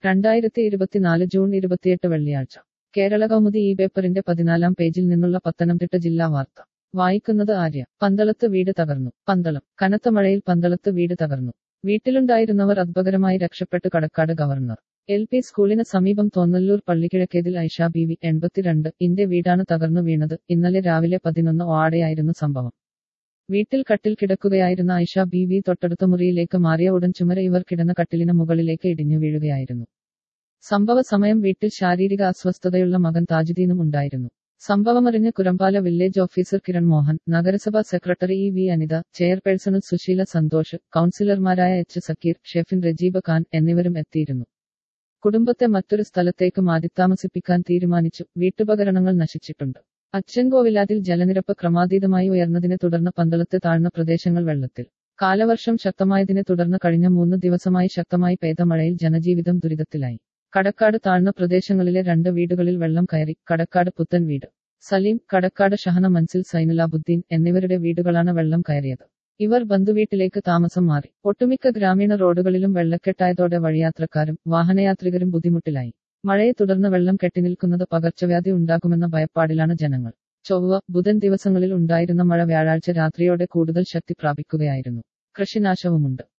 രണ്ടായിരത്തി ഇരുപത്തിനാല് ജൂൺ ഇരുപത്തിയെട്ട് വെള്ളിയാഴ്ച കേരള കൗമുദി ഈ പേപ്പറിന്റെ പതിനാലാം പേജിൽ നിന്നുള്ള പത്തനംതിട്ട ജില്ലാ വാർത്ത വായിക്കുന്നത് ആര്യ പന്തളത്ത് വീട് തകർന്നു പന്തളം കനത്ത മഴയിൽ പന്തളത്ത് വീട് തകർന്നു വീട്ടിലുണ്ടായിരുന്നവർ അത്ഭുതകരമായി രക്ഷപ്പെട്ട് കടക്കാട് ഗവർണർ എൽ പി സ്കൂളിന് സമീപം തോന്നല്ലൂർ പള്ളിക്കിഴക്കേതിൽ ഐഷ ബി വി എൺപത്തിരണ്ട് ഇന്റെ വീടാണ് തകർന്നു വീണത് ഇന്നലെ രാവിലെ പതിനൊന്ന് ഓടെയായിരുന്നു സംഭവം വീട്ടിൽ കട്ടിൽ കിടക്കുകയായിരുന്ന ഐഷ ബി വി തൊട്ടടുത്ത മുറിയിലേക്ക് മാറിയ ഉടൻ ചുമര ഇവർ കിടന്ന കട്ടിലിന് മുകളിലേക്ക് ഇടിഞ്ഞു വീഴുകയായിരുന്നു സംഭവ സമയം വീട്ടിൽ ശാരീരിക അസ്വസ്ഥതയുള്ള മകൻ താജുദ്ദീനും ഉണ്ടായിരുന്നു സംഭവമറിഞ്ഞ് കുരമ്പാല വില്ലേജ് ഓഫീസർ കിരൺ മോഹൻ നഗരസഭാ സെക്രട്ടറി ഇ വി അനിത ചെയർപേഴ്സണൽ സുശീല സന്തോഷ് കൌൺസിലർമാരായ എച്ച് സക്കീർ ഷെഫിൻ റജീബ് ഖാൻ എന്നിവരും എത്തിയിരുന്നു കുടുംബത്തെ മറ്റൊരു സ്ഥലത്തേക്ക് മാറ്റിത്താമസിപ്പിക്കാൻ തീരുമാനിച്ചു വീട്ടുപകരണങ്ങൾ നശിച്ചിട്ടുണ്ട് അച്ചൻകോവിലാതിൽ ജലനിരപ്പ് ക്രമാതീതമായി ഉയർന്നതിനെ തുടർന്ന് പന്തളത്ത് താഴ്ന്ന പ്രദേശങ്ങൾ വെള്ളത്തിൽ കാലവർഷം ശക്തമായതിനെ തുടർന്ന് കഴിഞ്ഞ മൂന്ന് ദിവസമായി ശക്തമായി പെയ്ത മഴയിൽ ജനജീവിതം ദുരിതത്തിലായി കടക്കാട് താഴ്ന്ന പ്രദേശങ്ങളിലെ രണ്ട് വീടുകളിൽ വെള്ളം കയറി കടക്കാട് പുത്തൻ വീട് സലീം കടക്കാട് ഷഹന മൻസിൽ സൈനുലാബുദ്ദീൻ എന്നിവരുടെ വീടുകളാണ് വെള്ളം കയറിയത് ഇവർ ബന്ധുവീട്ടിലേക്ക് താമസം മാറി ഒട്ടുമിക്ക ഗ്രാമീണ റോഡുകളിലും വെള്ളക്കെട്ടായതോടെ വഴിയാത്രക്കാരും വാഹനയാത്രികരും ബുദ്ധിമുട്ടിലായി മഴയെ തുടർന്ന് വെള്ളം കെട്ടിനിൽക്കുന്നത് പകർച്ചവ്യാധി ഉണ്ടാകുമെന്ന ഭയപ്പാടിലാണ് ജനങ്ങൾ ചൊവ്വ ബുധൻ ദിവസങ്ങളിൽ ഉണ്ടായിരുന്ന മഴ വ്യാഴാഴ്ച രാത്രിയോടെ കൂടുതൽ ശക്തി പ്രാപിക്കുകയായിരുന്നു കൃഷിനാശവുമുണ്ട്